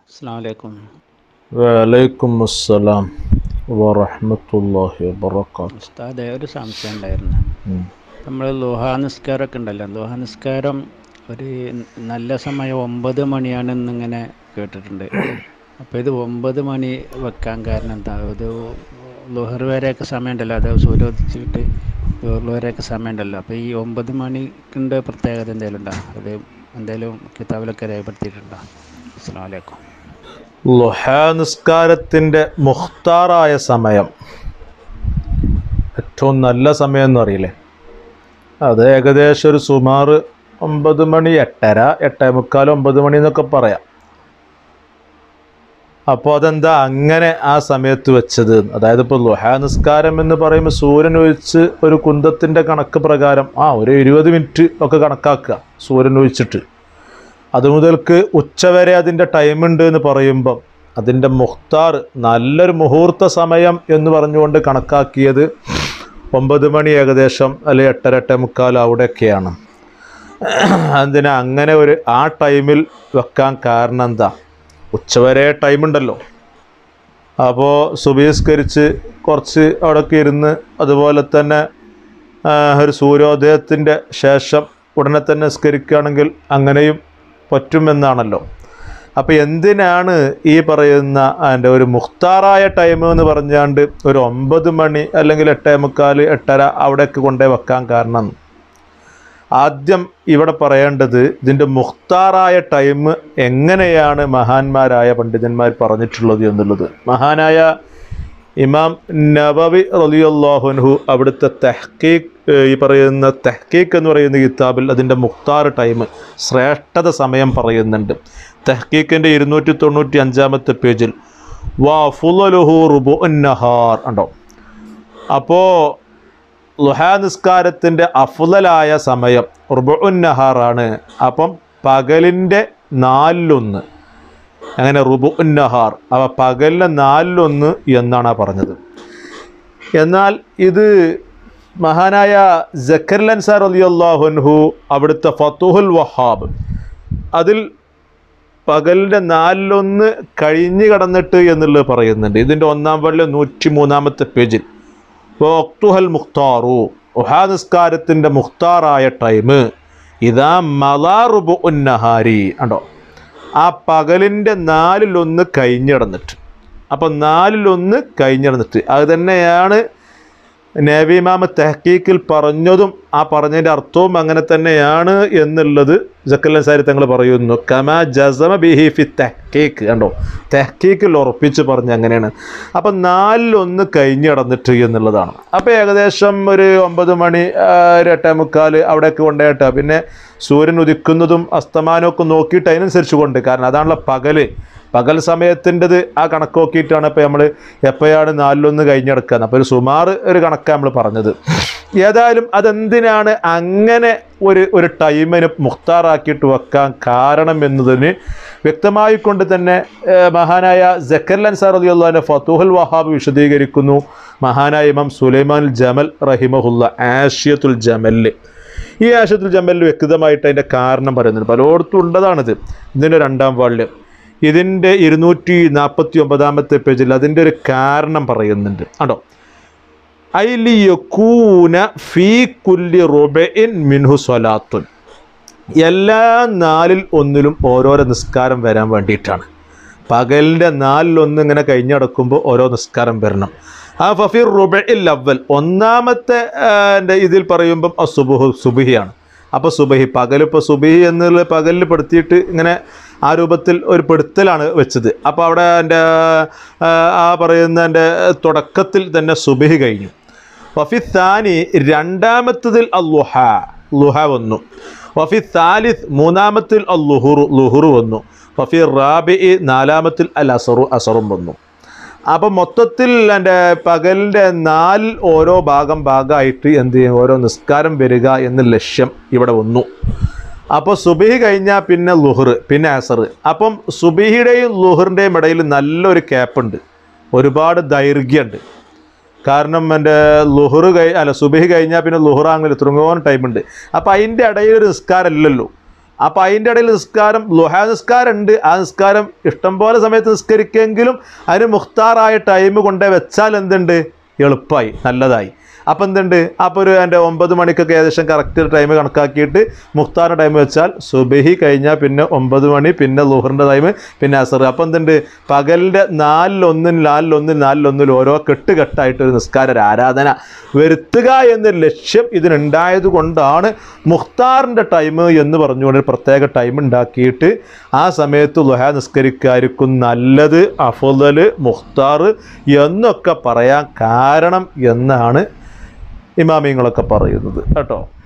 അസ്സാം വലൈക്കും വലൈക്കും അസ്സലാം വറഹ്മത്തുള്ളാഹി വബറകാത്ത് ഉസ്താദെ ഒരു സംശയം ഉണ്ടായിരുന്നു നമ്മൾ ലോഹാ നിസ്കാരമൊക്കെ ഉണ്ടല്ലോ ലോഹാ നിസ്കാരം ഒരു നല്ല സമയം ഒമ്പത് മണിയാണെന്നിങ്ങനെ കേട്ടിട്ടുണ്ട് അപ്പോൾ ഇത് ഒമ്പത് മണി വെക്കാൻ കാരണം എന്താ ഇത് ലോഹർ വരെയൊക്കെ സമയമുണ്ടല്ലോ അത് സൂര്യോദിച്ചിട്ട് ലോഹർ വരെയൊക്കെ സമയമുണ്ടല്ലോ അപ്പോൾ ഈ ഒമ്പത് മണിക്കിൻ്റെ പ്രത്യേകത എന്തെങ്കിലും ഉണ്ടോ അത് എന്തെങ്കിലും കിതാബിലൊക്കെ രേഖപ്പെടുത്തിയിട്ടുണ്ടോ അസ്സാം വലൈക്കും ലുഹാ നിസ്കാരത്തിൻ്റെ മുഖ്താറായ സമയം ഏറ്റവും നല്ല സമയം എന്ന് അറിയില്ലേ അത് ഏകദേശം ഒരു സുമാർ ഒമ്പത് മണി എട്ടര എട്ടേ മുക്കാൽ ഒമ്പത് മണി എന്നൊക്കെ പറയാം അപ്പോൾ അതെന്താ അങ്ങനെ ആ സമയത്ത് വെച്ചത് അതായത് ഇപ്പോൾ ലുഹാ നിസ്കാരം എന്ന് പറയുമ്പോൾ സൂര്യൻ ഒഴിച്ച് ഒരു കുന്തത്തിൻ്റെ കണക്ക് പ്രകാരം ആ ഒരു ഇരുപത് മിനിറ്റ് ഒക്കെ കണക്കാക്കുക സൂര്യൻ ഒഴിച്ചിട്ട് അത് മുതൽക്ക് ഉച്ചവരെ അതിൻ്റെ ടൈമുണ്ട് എന്ന് പറയുമ്പം അതിൻ്റെ മുഖ്താർ നല്ലൊരു മുഹൂർത്ത സമയം എന്ന് പറഞ്ഞുകൊണ്ട് കണക്കാക്കിയത് ഒമ്പത് മണി ഏകദേശം അല്ലെങ്കിൽ എട്ടര എട്ടേ മുക്കാൽ അവിടെയൊക്കെയാണ് അതിന് അങ്ങനെ ഒരു ആ ടൈമിൽ വെക്കാൻ കാരണം എന്താ ഉച്ചവരെ ടൈമുണ്ടല്ലോ അപ്പോൾ സുബീസ്കരിച്ച് കുറച്ച് അവിടെയൊക്കെ ഇരുന്ന് അതുപോലെ തന്നെ ആ, ഒരു സൂര്യോദയത്തിൻ്റെ ശേഷം ഉടനെ തന്നെ നിസ്കരിക്കുകയാണെങ്കിൽ അങ്ങനെയും പറ്റുമെന്നാണല്ലോ അപ്പോൾ എന്തിനാണ് ഈ പറയുന്ന അതിൻ്റെ ഒരു മുഖ്താറായ ടൈം എന്ന് പറഞ്ഞാണ്ട് ഒരു ഒമ്പത് മണി അല്ലെങ്കിൽ എട്ടേ മുക്കാൽ എട്ടര അവിടെയൊക്കെ കൊണ്ടുപോയി വെക്കാൻ കാരണം ആദ്യം ഇവിടെ പറയേണ്ടത് ഇതിൻ്റെ മുഖ്താറായ ടൈം എങ്ങനെയാണ് മഹാന്മാരായ പണ്ഡിതന്മാർ പറഞ്ഞിട്ടുള്ളത് എന്നുള്ളത് മഹാനായ ഇമാം നബവി റലിയുല്ലാഹുൻഹു അവിടുത്തെ തെഹ്ക്കീക്ക് ഈ പറയുന്ന തെഹ്ക്കീക്ക് എന്ന് പറയുന്ന കിതാബിൽ അതിൻ്റെ മുഖ്താർ ടൈം ശ്രേഷ്ഠത സമയം പറയുന്നുണ്ട് തെഹ്ക്കീക്കിൻ്റെ ഇരുന്നൂറ്റി തൊണ്ണൂറ്റി അഞ്ചാമത്തെ പേജിൽ വാ ഫുലുഹു റുബു നഹാർ ഉണ്ടോ അപ്പോൾ ലുഹാ നിസ്കാരത്തിൻ്റെ അഫുതലായ സമയം റുബുൻ നഹാറാണ് അപ്പം പകലിൻ്റെ നാലിലൊന്ന് അങ്ങനെ റുബു നഹാർ അവ പകലിലെ നാലിലൊന്ന് എന്നാണ് ആ പറഞ്ഞത് എന്നാൽ ഇത് മഹാനായ ജക്കർൽ അൻസാർ അലി അള്ളാഹുൻഹു അവിടുത്തെ ഫത്തുഹുൽ വഹാബ് അതിൽ പകലിൻ്റെ നാലിലൊന്ന് കഴിഞ്ഞു കടന്നിട്ട് എന്നുള്ളത് പറയുന്നുണ്ട് ഇതിൻ്റെ ഒന്നാം വള്ളി നൂറ്റി മൂന്നാമത്തെ പേജിൽ വക്തുഹൽ മുഖ്താറു ഉഹാ നിസ്കാരത്തിൻ്റെ മുഖ്താറായ ടൈം ഇതാ മലാറുബു ഉന്നഹാരി ഉണ്ടോ ആ പകലിൻ്റെ നാലിലൊന്ന് കഴിഞ്ഞിടന്നിട്ട് അപ്പം നാലിലൊന്ന് കഴിഞ്ഞിടന്നിട്ട് അത് തന്നെയാണ് നേവിമാമ തെഹക്കീക്കിൽ പറഞ്ഞതും ആ പറഞ്ഞതിൻ്റെ അർത്ഥവും അങ്ങനെ തന്നെയാണ് എന്നുള്ളത് ജക്കല്ലൻ സാരി തങ്ങൾ പറയുന്നു കമാ ജസമ ബിഹി ഫി തെഹക്കീക്ക് കണ്ടോ തെഹക്കീക്കിൽ ഉറപ്പിച്ച് പറഞ്ഞ് അങ്ങനെയാണ് അപ്പം നാലിലൊന്ന് കഴിഞ്ഞിടന്നിട്ട് എന്നുള്ളതാണ് അപ്പോൾ ഏകദേശം ഒരു ഒമ്പത് മണി ആ, ഒരു എട്ടേ മുക്കാൽ അവിടെയൊക്കെ കൊണ്ടുപോയിട്ടാ പിന്നെ സൂര്യൻ ഉദിക്കുന്നതും അസ്തമാനമൊക്കെ നോക്കിയിട്ട് അതിനനുസരിച്ച് കൊണ്ട് കാരണം അതാണല്ലോ പകല് പകൽ സമയത്തിൻ്റെത് ആ കണക്ക് നോക്കിയിട്ടാണ് ഇപ്പോൾ നമ്മൾ എപ്പോഴാണ് നാലിലൊന്ന് കഴിഞ്ഞെടുക്കുക അപ്പോൾ ഒരു സുമാർ ഒരു കണക്കാണ് നമ്മൾ പറഞ്ഞത് ഏതായാലും അതെന്തിനാണ് അങ്ങനെ ഒരു ഒരു ടൈമിന് മുഖ്താറാക്കിയിട്ട് വെക്കാൻ കാരണം എന്നതിന് വ്യക്തമായിക്കൊണ്ട് തന്നെ ഏഹ്, മഹാനായ ജക്കർ അൻസാർ അലി അള്ളാഹിൻ്റെ ഫത്തുഹുൽ വഹാബ് വിശദീകരിക്കുന്നു മഹാനായ ഇമാം സുലൈമാൻ ജമൽ റഹിമഹുല്ല ആഷിയത്തുൽ ജമല് ഈ ആഷിയത്തുൽ ജമലിൽ വ്യക്തമായിട്ട് അതിൻ്റെ കാരണം പറയുന്നുണ്ട് പലയിടത്തും ഉള്ളതാണിത് ഇതിൻ്റെ രണ്ടാം വാള്യം ഇതിൻ്റെ ഇരുന്നൂറ്റി നാൽപ്പത്തി ഒമ്പതാമത്തെ പേജിൽ അതിൻ്റെ ഒരു കാരണം പറയുന്നുണ്ട് ആണോ ഐലിയക്കൂന ഫീ കുല്ലി റുബഇൻ മിൻഹു സ്വലാത്തുൻ എല്ലാ നാലിൽ ഒന്നിലും ഓരോരോ നിസ്കാരം വരാൻ വേണ്ടിയിട്ടാണ് പകലിൻ്റെ നാലിലൊന്ന് ഇങ്ങനെ കഴിഞ്ഞടക്കുമ്പോൾ ഓരോ നിസ്കാരം വരണം ആ ഫഫീർ റുബഇൽ അവൽ ഒന്നാമത്തെ ആ, ൻ്റെ ഇതിൽ പറയുമ്പം ആ സുബുഹു സുബിഹിയാണ് അപ്പോൾ സുബഹി പകലിപ്പോൾ സുബിഹി എന്നുള്ള പകലിൽ പെടുത്തിയിട്ട് ഇങ്ങനെ ആ രൂപത്തിൽ ഒരു പെടുത്തലാണ് വെച്ചത് അപ്പോൾ അവിടെ എൻ്റെ ആ പറയുന്ന എൻ്റെ തുടക്കത്തിൽ തന്നെ സുബിഹി കഴിഞ്ഞു വഫി താനി രണ്ടാമത്തതിൽ അല്ലുഹ ലുഹ വന്നു വഫി താലിസ് മൂന്നാമത്തിൽ അൽ ലുഹുറു ലുഹുറു വന്നു വഫി റാബി നാലാമത്തിൽ അൽ അസറു അസറും വന്നു അപ്പം മൊത്തത്തിൽ എൻ്റെ പകലിൻ്റെ നാലിൽ ഓരോ ഭാഗം ഭാഗമായിട്ട് എന്ത് ചെയ്യും ഓരോ നിസ്കാരം വരിക എന്ന ലക്ഷ്യം ഇവിടെ വന്നു അപ്പോൾ സുബിഹി കഴിഞ്ഞാൽ പിന്നെ ലുഹർ പിന്നെ അസർ അപ്പം സുബിഹിയുടെയും ലുഹറിൻ്റെയും ഇടയിൽ നല്ലൊരു ക്യാപ്പുണ്ട് ഒരുപാട് ദൈർഘ്യമുണ്ട് കാരണം എൻ്റെ ലുഹർ കഴി അല്ല സുബിഹി കഴിഞ്ഞാൽ പിന്നെ ലുഹറാണെങ്കിൽ ഇത്രങ്ങോളം ടൈമുണ്ട് അപ്പോൾ അതിൻ്റെ ഇടയിൽ ഒരു നിസ്കാരം ഇല്ലല്ലോ അപ്പോൾ അതിൻ്റെ ഇടയിൽ നിസ്കാരം ലുഹാ നിസ്കാരം ഉണ്ട് ആ നിസ്കാരം ഇഷ്ടം പോലെ സമയത്ത് നിസ്കരിക്കെങ്കിലും അതിന് മുഖ്താറായ ടൈം കൊണ്ടേ വെച്ചാൽ എന്തുണ്ട് എളുപ്പമായി നല്ലതായി അപ്പം എന്തുണ്ട് അപ്പോൾ ഒരു എൻ്റെ ഒമ്പത് മണിക്കൊക്കെ ഏകദേശം കറക്റ്റ് ടൈം കണക്കാക്കിയിട്ട് മുഖ്താറിൻ്റെ ടൈം വെച്ചാൽ സുബഹി കഴിഞ്ഞാൽ പിന്നെ ഒമ്പത് മണി പിന്നെ ലുഹറിൻ്റെ ടൈം പിന്നെ അസർ അപ്പം എന്തുണ്ട് പകലിൻ്റെ നാലിലൊന്നിന് നാലിലൊന്നിന് നാലിലൊന്നിൽ ഓരോ കെട്ട് കെട്ടായിട്ട് ഒരു നിസ്കാര ഒരു ആരാധന വരുത്തുക എന്നൊരു ലക്ഷ്യം ഇതിനുണ്ടായത് കൊണ്ടാണ് മുഖ്താറിൻ്റെ ടൈം എന്ന് പറഞ്ഞുകൊണ്ട് ഒരു പ്രത്യേക ടൈം ഉണ്ടാക്കിയിട്ട് ആ സമയത്ത് ലുഹ നിസ്കരിക്കായിരിക്കും നല്ലത് അഫുദൽ മുഖ്താർ എന്നൊക്കെ പറയാൻ കാരണം എന്നാണ് ഇമാമിങ്ങളൊക്കെ പറയുന്നത് കേട്ടോ